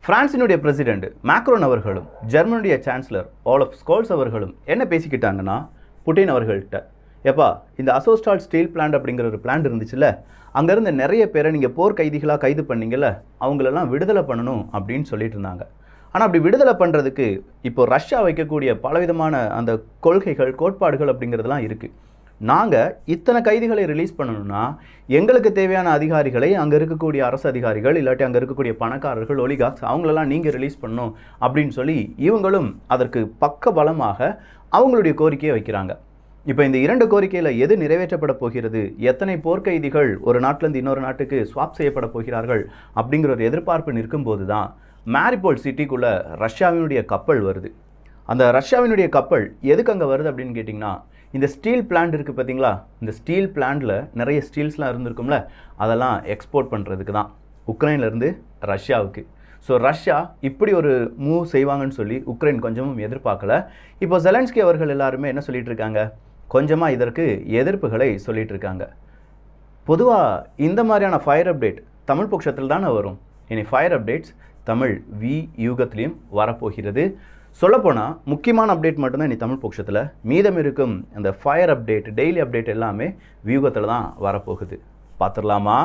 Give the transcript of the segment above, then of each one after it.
பிரான்சினுடைய president Macron அவர்களும் ஜெர்மனுடைய chancellor Olaf Scholz அவர்களும் என்ன பேசிக்கிட்டாங்கன்னா புட்டின் அவர்கள்ட்ட எப்பா இந்த அசோஸ்டால் ஸ்டீல் பிளான்ட் அப்படிங்கிற ஒரு பிளான்ட் இருந்துச்சுல்ல அங்கேருந்து நிறைய பேரை நீங்கள் போர் கைதிகளாக கைது பண்ணீங்கல்ல அவங்களெல்லாம் விடுதலை பண்ணணும் அப்படின்னு சொல்லிட்டு இருந்தாங்க ஆனால் அப்படி விடுதலை பண்ணுறதுக்கு இப்போ ரஷ்யா வைக்கக்கூடிய பலவிதமான அந்த கொள்கைகள் கோட்பாடுகள் அப்படிங்கிறதெல்லாம் இருக்குது நாங்கள் இத்தனை கைதிகளை ரிலீஸ் பண்ணணும்னா எங்களுக்கு தேவையான அதிகாரிகளை அங்கே இருக்கக்கூடிய அரசு அதிகாரிகள் இல்லாட்டி அங்கே இருக்கக்கூடிய பணக்காரர்கள் ஒலிகாக்ஸ் அவங்களெல்லாம் நீங்கள் ரிலீஸ் பண்ணணும் அப்படின்னு சொல்லி இவங்களும் அதற்கு பக்க பலமாக அவங்களுடைய கோரிக்கையை வைக்கிறாங்க இப்போ இந்த இரண்டு கோரிக்கையில் எது நிறைவேற்றப்பட போகிறது எத்தனை போர்க்கைதிகள் ஒரு நாட்டிலேருந்து இன்னொரு நாட்டுக்கு ஸ்வாப் செய்யப்பட போகிறார்கள் அப்படிங்கிற ஒரு எதிர்பார்ப்பு நிற்கும்போது தான் மேரிபோல் சிட்டிக்குள்ளே ரஷ்யாவினுடைய கப்பல் வருது அந்த ரஷ்யாவினுடைய கப்பல் எதுக்கு அங்கே வருது அப்படின்னு கேட்டிங்கன்னா இந்த ஸ்டீல் பிளான்ட் இருக்குது பார்த்தீங்களா இந்த ஸ்டீல் பிளான்ட்டில் நிறைய ஸ்டீல்ஸ்லாம் இருந்திருக்கும்ல அதெல்லாம் எக்ஸ்போர்ட் பண்ணுறதுக்கு தான் உக்ரைன்லேருந்து ரஷ்யாவுக்கு ஸோ ரஷ்யா இப்படி ஒரு மூவ் செய்வாங்கன்னு சொல்லி உக்ரைன் கொஞ்சமும் எதிர்பார்க்கல இப்போ ஜெலன்ஸ்கி அவர்கள் எல்லாருமே என்ன சொல்லிட்டு இருக்காங்க கொஞ்சமாக இதற்கு எதிர்ப்புகளை சொல்லிட்டு இருக்காங்க பொதுவாக இந்த மாதிரியான ஃபயர் அப்டேட் தமிழ் பட்சத்தில் தானே வரும் இனி ஃபயர் அப்டேட்ஸ் தமிழ் வி யூகத்திலையும் வரப்போகிறது சொல்லப்போனால் முக்கியமான அப்டேட் மட்டும்தான் இனி தமிழ் பட்சத்தில் மீதம் இருக்கும் அந்த ஃபயர் அப்டேட் டெய்லி அப்டேட் எல்லாமே வியூகத்தில் தான் வரப்போகுது பார்த்துடலாமா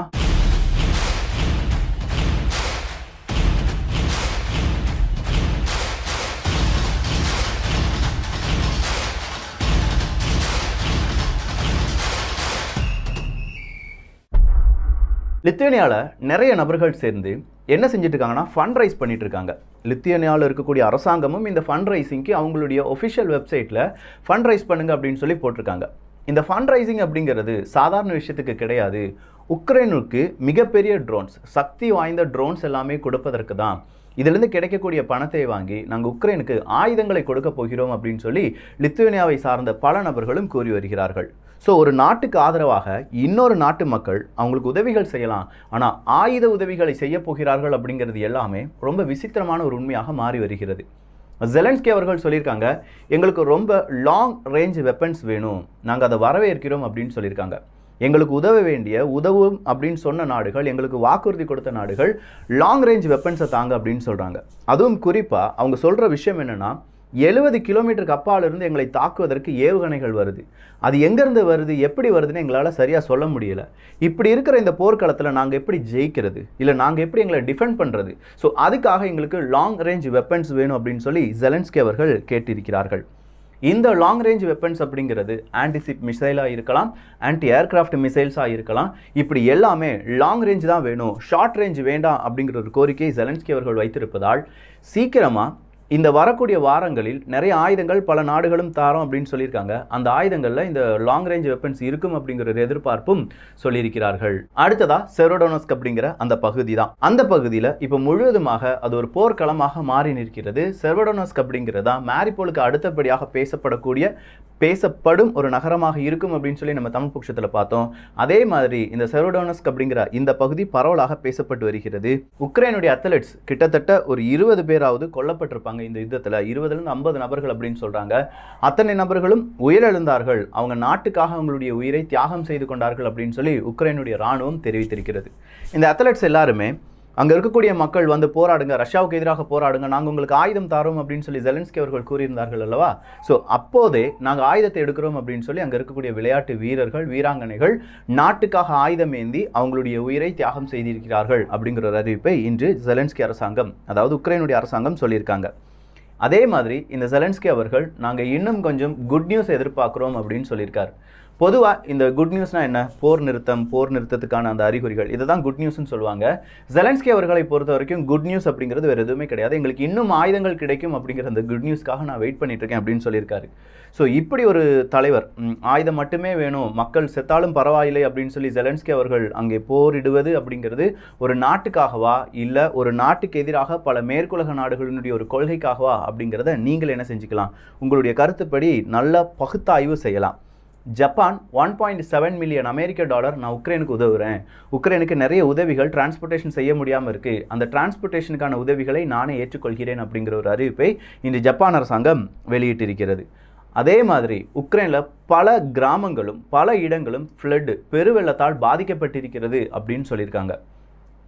லித்துவேனியாவில் நிறைய நபர்கள் சேர்ந்து என்ன செஞ்சுட்டு இருக்காங்கன்னா ஃபண்ட் ரைஸ் பண்ணிட்டு இருக்காங்க லித்துவேனியாவில் இருக்கக்கூடிய அரசாங்கமும் இந்த ஃபண்ட் ரைசிங்க்கு அவங்களுடைய ஒஃபிஷியல் வெப்சைட்டில் ஃபண்ட் ரைஸ் பண்ணுங்க அப்படின்னு சொல்லி போட்டிருக்காங்க இந்த ஃபண்ட் ரைசிங் அப்படிங்கிறது சாதாரண விஷயத்துக்கு கிடையாது உக்ரைனுக்கு மிகப்பெரிய ட்ரோன்ஸ் சக்தி வாய்ந்த ட்ரோன்ஸ் எல்லாமே கொடுப்பதற்கு தான் இதிலிருந்து கிடைக்கக்கூடிய பணத்தை வாங்கி நாங்கள் உக்ரைனுக்கு ஆயுதங்களை கொடுக்க போகிறோம் அப்படின்னு சொல்லி லித்துவேனியாவை சார்ந்த பல நபர்களும் கூறி வருகிறார்கள் ஸோ ஒரு நாட்டுக்கு ஆதரவாக இன்னொரு நாட்டு மக்கள் அவங்களுக்கு உதவிகள் செய்யலாம் ஆனால் ஆயுத உதவிகளை செய்ய போகிறார்கள் அப்படிங்கிறது எல்லாமே ரொம்ப விசித்திரமான ஒரு உண்மையாக மாறி வருகிறது ஜெலன்ஸ்கி அவர்கள் சொல்லியிருக்காங்க எங்களுக்கு ரொம்ப லாங் ரேஞ்ச் வெப்பன்ஸ் வேணும் நாங்கள் அதை வரவேற்கிறோம் அப்படின்னு சொல்லியிருக்காங்க எங்களுக்கு உதவ வேண்டிய உதவும் அப்படின்னு சொன்ன நாடுகள் எங்களுக்கு வாக்குறுதி கொடுத்த நாடுகள் லாங் ரேஞ்ச் வெப்பன்ஸை தாங்க அப்படின்னு சொல்கிறாங்க அதுவும் குறிப்பாக அவங்க சொல்கிற விஷயம் என்னென்னா எழுபது கிலோமீட்டருக்கு அப்பால் இருந்து எங்களை தாக்குவதற்கு ஏவுகணைகள் வருது அது எங்கேருந்து வருது எப்படி வருதுன்னு எங்களால் சரியாக சொல்ல முடியல இப்படி இருக்கிற இந்த போர்க்களத்தில் நாங்கள் எப்படி ஜெயிக்கிறது இல்லை நாங்கள் எப்படி எங்களை டிஃபெண்ட் பண்ணுறது ஸோ அதுக்காக எங்களுக்கு லாங் ரேஞ்ச் வெப்பன்ஸ் வேணும் அப்படின்னு சொல்லி ஜெலன்ஸ்கி அவர்கள் கேட்டிருக்கிறார்கள் இந்த லாங் ரேஞ்ச் வெப்பன்ஸ் அப்படிங்கிறது ஆன்டிசிப் மிசைலாக இருக்கலாம் ஆன்டி ஏர்கிராஃப்ட் மிசைல்ஸாக இருக்கலாம் இப்படி எல்லாமே லாங் ரேஞ்ச் தான் வேணும் ஷார்ட் ரேஞ்ச் வேண்டாம் அப்படிங்கிற ஒரு கோரிக்கையை ஜெலன்ஸ்கி அவர்கள் வைத்திருப்பதால் சீக்கிரமாக இந்த வரக்கூடிய வாரங்களில் நிறைய ஆயுதங்கள் பல நாடுகளும் தாரோம் அப்படின்னு சொல்லியிருக்காங்க அந்த ஆயுதங்களில் இந்த லாங் ரேஞ்ச் வெப்பன்ஸ் இருக்கும் அப்படிங்கிற ஒரு எதிர்பார்ப்பும் சொல்லியிருக்கிறார்கள் அடுத்ததா செரோடோனஸ்க் அப்படிங்கிற அந்த பகுதி தான் அந்த பகுதியில் இப்போ முழுவதுமாக அது ஒரு போர்க்களமாக மாறி நிற்கிறது செரோடோனஸ்க் அப்படிங்கிறது தான் மேரிபோலுக்கு அடுத்தபடியாக பேசப்படக்கூடிய பேசப்படும் ஒரு நகரமாக இருக்கும் அப்படின்னு சொல்லி நம்ம தமிழ் பட்சத்தில் பார்த்தோம் அதே மாதிரி இந்த செரோடோனஸ்க் அப்படிங்கிற இந்த பகுதி பரவலாக பேசப்பட்டு வருகிறது உக்ரைனுடைய அத்லெட்ஸ் கிட்டத்தட்ட ஒரு இருபது பேராவது கொல்லப்பட்டிருப்பாங்க இந்த யுத்தத்தில் இருபதுலேருந்து ஐம்பது நபர்கள் அப்படின்னு சொல்கிறாங்க அத்தனை நபர்களும் உயிரிழந்தார்கள் அவங்க நாட்டுக்காக அவங்களுடைய உயிரை தியாகம் செய்து கொண்டார்கள் அப்படின்னு சொல்லி உக்ரைனுடைய இராணுவம் தெரிவித்திருக்கிறது இந்த அத்லெட்ஸ் எல்லாருமே அங்கே இருக்கக்கூடிய மக்கள் வந்து போராடுங்க ரஷ்யாவுக்கு எதிராக போராடுங்க நாங்கள் உங்களுக்கு ஆயுதம் தாரோம் அப்படின்னு சொல்லி ஜெலன்ஸ்கி அவர்கள் கூறியிருந்தார்கள் அல்லவா ஸோ அப்போதே நாங்கள் ஆயுதத்தை எடுக்கிறோம் அப்படின்னு சொல்லி அங்கே இருக்கக்கூடிய விளையாட்டு வீரர்கள் வீராங்கனைகள் நாட்டுக்காக ஆயுதம் ஏந்தி அவங்களுடைய உயிரை தியாகம் செய்திருக்கிறார்கள் அப்படிங்கிற ஒரு அறிவிப்பை இன்று ஜெலன்ஸ்கி அரசாங்கம் அதாவது உக்ரைனுடைய அரசாங்கம் சொல்லியிருக்காங்க அதே மாதிரி இந்த ஜெலன்ஸ்கி அவர்கள் நாங்கள் இன்னும் கொஞ்சம் குட் நியூஸ் எதிர்பார்க்குறோம் அப்படின்னு சொல்லியிருக்காரு பொதுவாக இந்த குட் நியூஸ்னால் என்ன போர் நிறுத்தம் போர் நிறுத்தத்துக்கான அந்த அறிகுறிகள் இதை தான் குட் நியூஸ்னு சொல்லுவாங்க ஜெலன்ஸ்கி அவர்களை பொறுத்த வரைக்கும் குட் நியூஸ் அப்படிங்கிறது வேறு எதுவுமே கிடையாது எங்களுக்கு இன்னும் ஆயுதங்கள் கிடைக்கும் அப்படிங்கிற அந்த குட் நியூஸ்க்காக நான் வெயிட் பண்ணிட்டு இருக்கேன் அப்படின்னு சொல்லியிருக்காரு ஸோ இப்படி ஒரு தலைவர் ம், ஆயுதம் மட்டுமே வேணும் மக்கள் செத்தாலும் பரவாயில்லை அப்படின்னு சொல்லி ஜெலன்ஸ்கி அவர்கள் அங்கே போரிடுவது அப்படிங்கிறது ஒரு நாட்டுக்காகவா இல்லை ஒரு நாட்டுக்கு எதிராக பல மேற்குலக நாடுகளினுடைய ஒரு கொள்கைக்காகவா அப்படிங்கிறத நீங்கள் என்ன செஞ்சுக்கலாம் உங்களுடைய கருத்துப்படி நல்ல பகுத்தாய்வு செய்யலாம் Japan one point seven million அமெரிக்க டாலர் நான் உக்ரைனுக்கு உதவுறேன் உக்ரைனுக்கு நிறைய உதவிகள் டிரான்ஸ்போர்ட்டேஷன் செய்ய முடியாமல் இருக்குது அந்த டிரான்ஸ்போர்ட்டேஷனுக்கான உதவிகளை நானே ஏற்றுக்கொள்கிறேன் அப்படிங்கிற ஒரு அறிவிப்பை இந்த ஜப்பான் அரசாங்கம் வெளியிட்டிருக்கிறது அதே மாதிரி உக்ரைனில் பல கிராமங்களும் பல இடங்களும் ஃப்ளட்டு பெருவெள்ளத்தால் பாதிக்கப்பட்டிருக்கிறது அப்படின்னு சொல்லியிருக்காங்க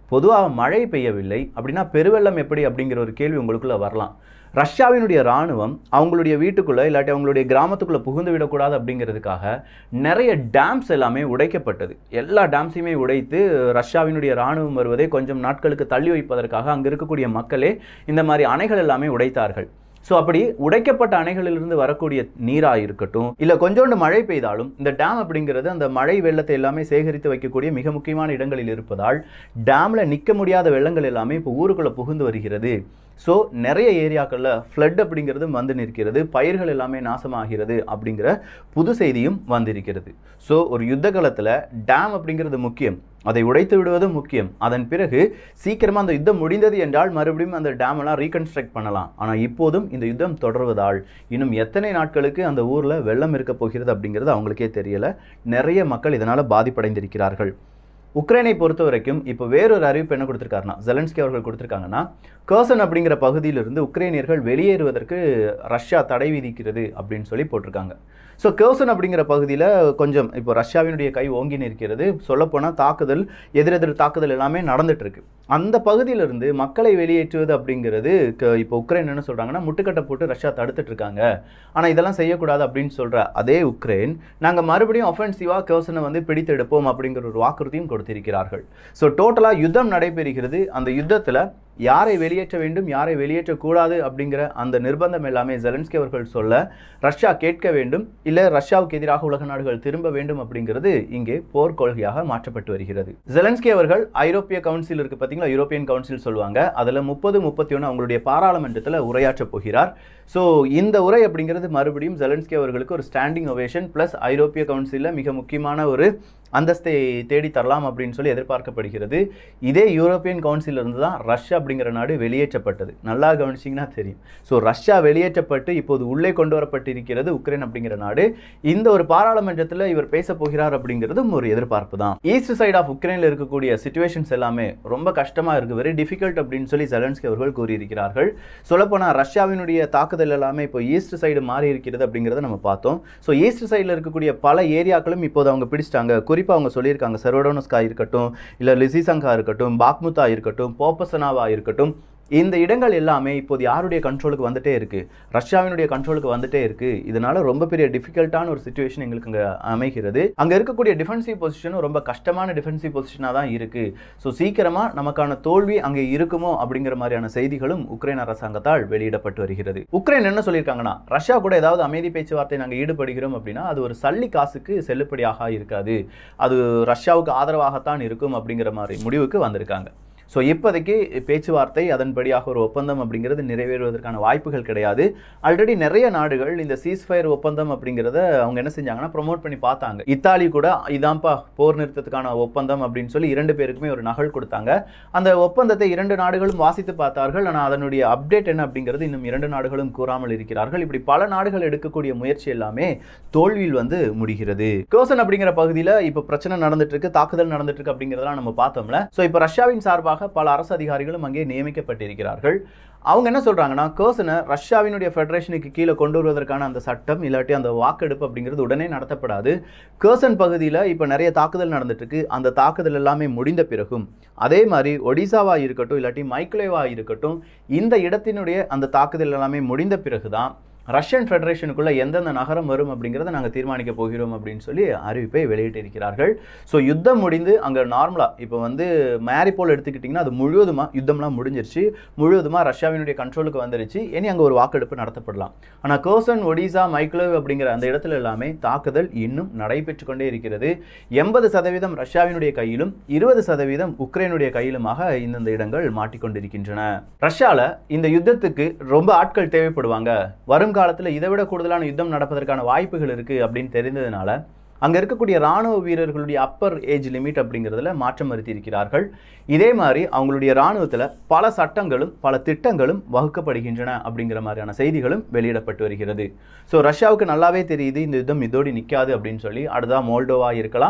பொதுவாக மழை பெய்யவில்லை அப்படின்னா பெருவெள்ளம் எப்படி அப்படிங்கிற ஒரு கேள்வி உங்களுக்குள்ள வரலாம் ரஷ்யாவினுடைய இராணுவம் அவங்களுடைய வீட்டுக்குள்ளே இல்லாட்டி அவங்களுடைய கிராமத்துக்குள்ளே புகுந்து விடக்கூடாது அப்படிங்கிறதுக்காக நிறைய டேம்ஸ் எல்லாமே உடைக்கப்பட்டது எல்லா டேம்ஸையுமே உடைத்து ரஷ்யாவினுடைய இராணுவம் வருவதை கொஞ்சம் நாட்களுக்கு தள்ளி வைப்பதற்காக அங்கே இருக்கக்கூடிய மக்களே இந்த மாதிரி அணைகள் எல்லாமே உடைத்தார்கள் ஸோ அப்படி உடைக்கப்பட்ட அணைகளிலிருந்து வரக்கூடிய நீராக இருக்கட்டும் இல்லை கொஞ்சோண்டு மழை பெய்தாலும் இந்த டேம் அப்படிங்கிறது அந்த மழை வெள்ளத்தை எல்லாமே சேகரித்து வைக்கக்கூடிய மிக முக்கியமான இடங்களில் இருப்பதால் டேமில் நிற்க முடியாத வெள்ளங்கள் எல்லாமே இப்போ ஊருக்குள்ளே புகுந்து வருகிறது ஸோ நிறைய ஏரியாக்களில் ஃப்ளட் அப்படிங்கிறது வந்து நிற்கிறது பயிர்கள் எல்லாமே நாசமாகிறது அப்படிங்கிற புது செய்தியும் வந்திருக்கிறது ஸோ ஒரு யுத்த காலத்தில் டேம் அப்படிங்கிறது முக்கியம் அதை உடைத்து விடுவதும் முக்கியம் அதன் பிறகு சீக்கிரமாக அந்த யுத்தம் முடிந்தது என்றால் மறுபடியும் அந்த டேம் எல்லாம் ரீகன்ஸ்ட்ரக்ட் பண்ணலாம் ஆனால் இப்போதும் இந்த யுத்தம் தொடர்வதால் இன்னும் எத்தனை நாட்களுக்கு அந்த ஊரில் வெள்ளம் இருக்க போகிறது அப்படிங்கிறது அவங்களுக்கே தெரியல நிறைய மக்கள் இதனால் பாதிப்படைந்திருக்கிறார்கள் உக்ரைனை பொறுத்த வரைக்கும் இப்போ வேறொரு அறிவிப்பு என்ன கொடுத்துருக்காருன்னா ஜெலன்ஸ்கி அவர்கள் கொடுத்துருக்காங்கன்னா கர்சன் அப்படிங்கிற பகுதியிலிருந்து உக்ரைனியர்கள் வெளியேறுவதற்கு ரஷ்யா தடை விதிக்கிறது அப்படின்னு சொல்லி போட்டிருக்காங்க ஸோ கர்சன் அப்படிங்கிற பகுதியில் கொஞ்சம் இப்போ ரஷ்யாவினுடைய கை ஓங்கி நிற்கிறது சொல்லப்போனால் தாக்குதல் எதிரெதிர் தாக்குதல் எல்லாமே நடந்துட்டு இருக்கு அந்த பகுதியிலிருந்து மக்களை வெளியேற்றுவது அப்படிங்கிறது க- இப்போ உக்ரைன் என்ன சொல்கிறாங்கன்னா முட்டுக்கட்டை போட்டு ரஷ்யா தடுத்துட்டு இருக்காங்க ஆனால் இதெல்லாம் செய்யக்கூடாது அப்படின்னு சொல்கிற அதே உக்ரைன் நாங்கள் மறுபடியும் ஒஃபென்சிவாக கர்சனை வந்து பிடித்தெடுப்போம் அப்படிங்கிற ஒரு வாக்குறுதியும் கொடுத்திருக்கிறார்கள் ஸோ டோட்டலாக யுத்தம் நடைபெறுகிறது அந்த யுத்தத்தில் யாரை வெளியேற்ற வேண்டும் யாரை வெளியேற்றக்கூடாது அப்படிங்கிற அந்த நிர்பந்தம் எல்லாமே ஜெலன்ஸ்கி அவர்கள் சொல்ல ரஷ்யா கேட்க வேண்டும் இல்லை ரஷ்யாவுக்கு எதிராக உலக நாடுகள் திரும்ப வேண்டும் அப்படிங்கிறது இங்கே போர் கொள்கையாக மாற்றப்பட்டு வருகிறது ஜெலன்ஸ்கி அவர்கள் ஐரோப்பிய கவுன்சில் இருக்கு பார்த்தீங்களா யூரோப்பியன் கவுன்சில் சொல்லுவாங்க அதில் முப்பது முப்பத்தி ஒன்று அவங்களுடைய பாராளுமன்றத்தில் உரையாற்றப் போகிறார் ஸோ இந்த உரை அப்படிங்கிறது மறுபடியும் ஜெலன்ஸ்கி அவர்களுக்கு ஒரு ஸ்டாண்டிங் ஒவேஷன் ப்ளஸ் ஐரோப்பிய கவுன்சிலில் மிக முக்கியமான ஒரு அந்தஸ்தை தேடி தரலாம் அப்படின்னு சொல்லி எதிர்பார்க்கப்படுகிறது இதே யூரோப்பியன் கவுன்சில் இருந்து தான் ரஷ்யா அப்படிங்கிற நாடு வெளியேற்றப்பட்டது நல்லா கவனிச்சிங்கன்னா தெரியும் ஸோ ரஷ்யா வெளியேற்றப்பட்டு இப்போது உள்ளே கொண்டு வரப்பட்டிருக்கிறது உக்ரைன் அப்படிங்கிற நாடு இந்த ஒரு பாராளுமன்றத்தில் இவர் பேச போகிறார் அப்படிங்கிறதும் ஒரு எதிர்பார்ப்பு தான் ஈஸ்ட் சைடு ஆஃப் உக்ரைனில் இருக்கக்கூடிய சுச்சுவேஷன்ஸ் எல்லாமே ரொம்ப கஷ்டமாக இருக்குது வெரி டிஃபிகல்ட் அப்படின்னு சொல்லி ஜெலன்ஸ்கி அவர்கள் கூறியிருக்கிறார்கள் சொல்லப்போனால் ரஷ்யாவினுடைய தாக்குதல் எல்லாமே இப்போ ஈஸ்ட் சைடு மாறி இருக்கிறது அப்படிங்கிறத நம்ம பார்த்தோம் ஸோ ஈஸ்ட் சைடில் இருக்கக்கூடிய பல ஏரியாக்களும் இப்போது அவங்க பிடிச்சிட்டாங்க குறிப்பாக அவங்க சொல்லியிருக்காங்க செரோடோனஸ்கா இருக்கட்டும் இல்லை லிசிசங்கா இருக்கட்டும் பாக்முத்தா இருக்கட்டும் போப்பசனாவா இருக்கட்டும் இந்த இடங்கள் எல்லாமே இப்போது யாருடைய கண்ட்ரோலுக்கு வந்துட்டே இருக்கு ரஷ்யாவினுடைய கண்ட்ரோலுக்கு வந்துட்டே இருக்கு இதனால ரொம்ப பெரிய டிஃபிகல்ட்டான ஒரு சுச்சுவேஷன் எங்களுக்கு அங்கே அமைகிறது அங்கே இருக்கக்கூடிய டிஃபென்சிவ் பொசிஷனும் ரொம்ப கஷ்டமான டிஃபென்சிவ் பொசிஷனாக தான் இருக்கு ஸோ சீக்கிரமாக நமக்கான தோல்வி அங்கே இருக்குமோ அப்படிங்கிற மாதிரியான செய்திகளும் உக்ரைன் அரசாங்கத்தால் வெளியிடப்பட்டு வருகிறது உக்ரைன் என்ன சொல்லியிருக்காங்கன்னா ரஷ்யா கூட ஏதாவது அமைதி பேச்சுவார்த்தை நாங்கள் ஈடுபடுகிறோம் அப்படின்னா அது ஒரு சல்லி காசுக்கு செல்லுபடியாக இருக்காது அது ரஷ்யாவுக்கு ஆதரவாகத்தான் இருக்கும் அப்படிங்கிற மாதிரி முடிவுக்கு வந்திருக்காங்க ஸோ இப்போதைக்கு பேச்சுவார்த்தை அதன்படியாக ஒரு ஒப்பந்தம் அப்படிங்கிறது நிறைவேறுவதற்கான வாய்ப்புகள் கிடையாது ஆல்ரெடி நிறைய நாடுகள் இந்த சீஸ்ஃபயர் ஒப்பந்தம் அப்படிங்கிறத அவங்க என்ன செஞ்சாங்கன்னா ப்ரோமோட் பண்ணி பார்த்தாங்க இத்தாலி கூட இதான்ப்பா போர் நிறுத்தத்துக்கான ஒப்பந்தம் அப்படின்னு சொல்லி இரண்டு பேருக்குமே ஒரு நகல் கொடுத்தாங்க அந்த ஒப்பந்தத்தை இரண்டு நாடுகளும் வாசித்து பார்த்தார்கள் ஆனால் அதனுடைய அப்டேட் என்ன அப்படிங்கிறது இன்னும் இரண்டு நாடுகளும் கூறாமல் இருக்கிறார்கள் இப்படி பல நாடுகள் எடுக்கக்கூடிய முயற்சி எல்லாமே தோல்வியில் வந்து முடிகிறது கோசன் அப்படிங்கிற பகுதியில் இப்போ பிரச்சனை நடந்துட்டு இருக்கு தாக்குதல் நடந்துட்டு இருக்கு அப்படிங்கிறதெல்லாம் நம்ம பார்த்தோம்ல ஸோ இப்போ ரஷ்யாவின் சார்பாக பல அரசு அதிகாரிகளும் அங்கே நியமிக்கப்பட்டிருக்கிறார்கள் அவங்க என்ன சொல்றாங்கன்னா கர்சனை ரஷ்யாவினுடைய ஃபெடரேஷனுக்கு கீழே கொண்டு வருவதற்கான அந்த சட்டம் இல்லாட்டி அந்த வாக்கெடுப்பு அப்படிங்கிறது உடனே நடத்தப்படாது கர்சன் பகுதியில் இப்போ நிறைய தாக்குதல் நடந்துட்டு இருக்கு அந்த தாக்குதல் எல்லாமே முடிந்த பிறகும் அதே மாதிரி ஒடிசாவா இருக்கட்டும் இல்லாட்டி மைக்லேவா இருக்கட்டும் இந்த இடத்தினுடைய அந்த தாக்குதல் எல்லாமே முடிந்த பிறகுதான் ரஷ்யன் ஃபெடரேஷனுக்குள்ள எந்தெந்த நகரம் வரும் அப்படிங்கிறத நாங்கள் தீர்மானிக்க போகிறோம் அப்படின்னு சொல்லி அறிவிப்பை வெளியிட்டிருக்கிறார்கள் ஸோ யுத்தம் முடிந்து அங்கே நார்மலாக இப்போ வந்து மேரிபோல் எடுத்துக்கிட்டிங்கன்னா அது முழுவதுமாக யுத்தம்லாம் முடிஞ்சிருச்சு முழுவதுமாக ரஷ்யாவினுடைய கண்ட்ரோலுக்கு வந்துருச்சு இனி அங்கே ஒரு வாக்கெடுப்பு நடத்தப்படலாம் ஆனால் கோசன் ஒடிசா மைக்ளோவ் அப்படிங்கிற அந்த இடத்துல எல்லாமே தாக்குதல் இன்னும் நடைபெற்று கொண்டே இருக்கிறது எண்பது சதவீதம் ரஷ்யாவினுடைய கையிலும் இருபது சதவீதம் உக்ரைனுடைய கையிலுமாக இந்தந்த இடங்கள் மாட்டிக்கொண்டிருக்கின்றன ரஷ்யாவில் இந்த யுத்தத்துக்கு ரொம்ப ஆட்கள் தேவைப்படுவாங்க வரும் காலத்தில் இதை விட கூடுதலான யுத்தம் நடப்பதற்கான வாய்ப்புகள் இருக்குது அப்படின்னு தெரிந்ததுனால அங்கே இருக்கக்கூடிய ராணுவ வீரர்களுடைய அப்பர் ஏஜ் லிமிட் அப்படிங்கிறதுல மாற்றம் வருத்தியிருக்கிறார்கள் இதே மாதிரி அவங்களுடைய ராணுவத்தில் பல சட்டங்களும் பல திட்டங்களும் வகுக்கப்படுகின்றன அப்படிங்கிற மாதிரியான செய்திகளும் வெளியிடப்பட்டு வருகிறது ஸோ ரஷ்யாவுக்கு நல்லாவே தெரியுது இந்த யுத்தம் இதோடு நிற்காது அப்படின்னு சொல்லி அடுத்தா மோல்டோவா இருக்கலாம்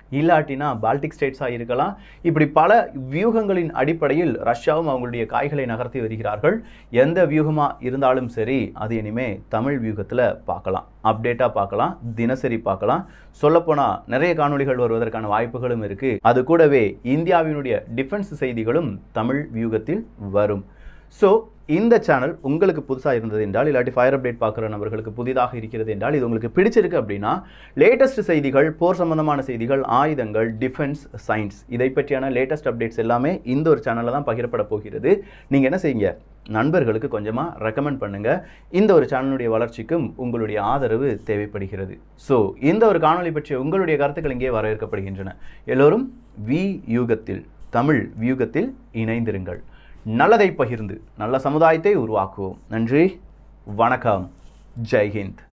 இல்லாட்டினா பால்டிக் ஸ்டேட்ஸாக இருக்கலாம் இப்படி பல வியூகங்களின் அடிப்படையில் ரஷ்யாவும் அவங்களுடைய காய்களை நகர்த்தி வருகிறார்கள் எந்த வியூகமாக இருந்தாலும் சரி அது இனிமே தமிழ் வியூகத்தில் பார்க்கலாம் அப்டேட்டாக பார்க்கலாம் தினசரி பார்க்கலாம் சொல்லப்போனால் நிறைய காணொளிகள் வருவதற்கான வாய்ப்புகளும் இருக்குது அது கூடவே இந்தியாவினுடைய டிஃபென்ஸ் செய்திகளும் தமிழ் வியூகத்தில் வரும் ஸோ இந்த சேனல் உங்களுக்கு புதுசாக இருந்தது என்றால் இல்லாட்டி ஃபயர் அப்டேட் பார்க்குற நபர்களுக்கு புதிதாக இருக்கிறது என்றால் இது உங்களுக்கு பிடிச்சிருக்கு அப்படின்னா லேட்டஸ்ட் செய்திகள் போர் சம்பந்தமான செய்திகள் ஆயுதங்கள் டிஃபென்ஸ் சயின்ஸ் இதை பற்றியான லேட்டஸ்ட் அப்டேட்ஸ் எல்லாமே இந்த ஒரு சேனலில் தான் பகிரப்பட போகிறது நீங்கள் என்ன செய்யுங்க நண்பர்களுக்கு கொஞ்சமாக ரெக்கமெண்ட் பண்ணுங்கள் இந்த ஒரு சேனலுடைய வளர்ச்சிக்கும் உங்களுடைய ஆதரவு தேவைப்படுகிறது ஸோ இந்த ஒரு காணொளி பற்றிய உங்களுடைய கருத்துக்கள் இங்கே வரவேற்கப்படுகின்றன எல்லோரும் வி யூகத்தில் தமிழ் வியூகத்தில் இணைந்திருங்கள் நல்லதை பகிர்ந்து நல்ல சமுதாயத்தை உருவாக்குவோம் நன்றி வணக்கம் ஜெய்ஹிந்த்